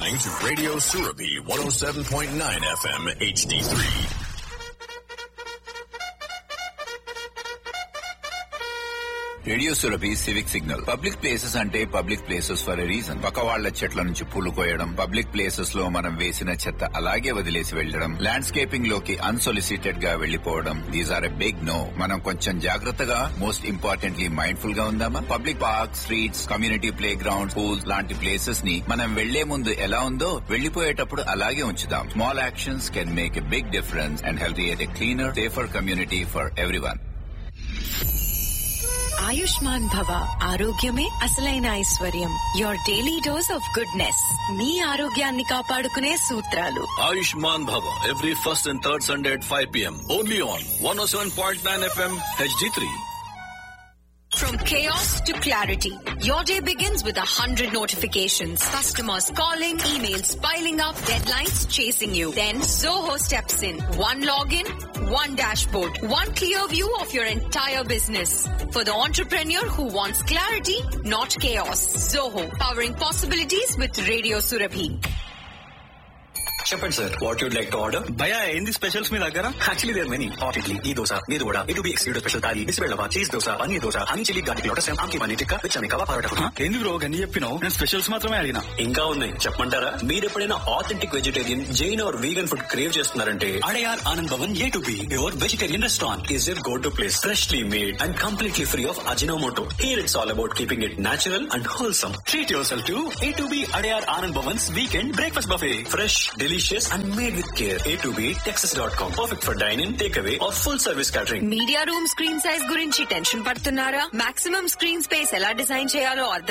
listening to Radio Surabi 107.9 FM HD3. Radio Surabhi civic signal public places అంటే public places for a reason పక్క వాళ్ల చెట్ల నుంచి పూలు కోయడం పబ్లిక్ ప్లేసెస్ లో మనం వేసిన చెత్త అలాగే వదిలేసి వెళ్లడం ల్యాండ్స్కేపింగ్ లోకి అన్సొలిసిటెడ్ గా వెళ్లిపోవడం these are a big no మనం కొంచెం జాగ్రత్తగా మోస్ట్ ఇంపార్టెంట్లీ మైండ్ఫుల్ గా ఉందామా public park streets community playground pools లాంటి ప్లేసెస్ ని మనం వెళ్లే ముందు ఎలా ఉందో వెళ్లిపోయేటప్పుడు అలాగే ఉంచుదాం small actions can make a big difference and health a cleaner safer community for everyone ఆయుష్మాన్ భవ ఆరోగ్యమే అసలైన ఐశ్వర్యం your daily dose of goodness మీ ఆరోగ్యాన్ని కాపాడుకునే సూత్రాలు Ayushman Bhava every first and third Sunday at 5 p.m. Only on 107.9 FM HD3. From chaos to clarity, your day begins with a hundred notifications. Customers calling, emails piling up, deadlines chasing you. Then Zoho steps in. One login, one dashboard, one clear view of your entire business. For the entrepreneur who wants clarity, not chaos. Zoho, powering possibilities with Radio Surabhi. చెప్పండి sir what you'd like to order భయ ఏంది specials మీ దగ్గర actually there many hot idli ఈ దోశ మీరు కూడా ఇటు be excluded special thali బిస్బెల్లవా cheese dosa paneer dosa honey chilli garlic lotus ఆమ్కి పన్నీర్ టిక్కా విచ్ అమికవా పరోటా ఏంది బ్రో గన్ని చెప్పినావు నేను స్పెషల్స్ మాత్రమే అడిగినా ఇంకా ఉన్నాయి చెప్పమంటారా మీరు ఎప్పుడైనా authentic vegetarian Jain or vegan food crave చేస్తున్నారంటే Adyar Anand Bhavan A two B your vegetarian restaurant is your go to place freshly made and completely free of Ajinomoto here it's all about keeping it natural and wholesome treat yourself to A two B Adyar Anand Bhavan's weekend breakfast buffet fresh delicious and made with care A two B Texas dot com perfect for dyne in takeaway or full service catering media room screen size గురించి tension పడుతున్నారా maximum screen space ఎలా design చేయాలో అర్థం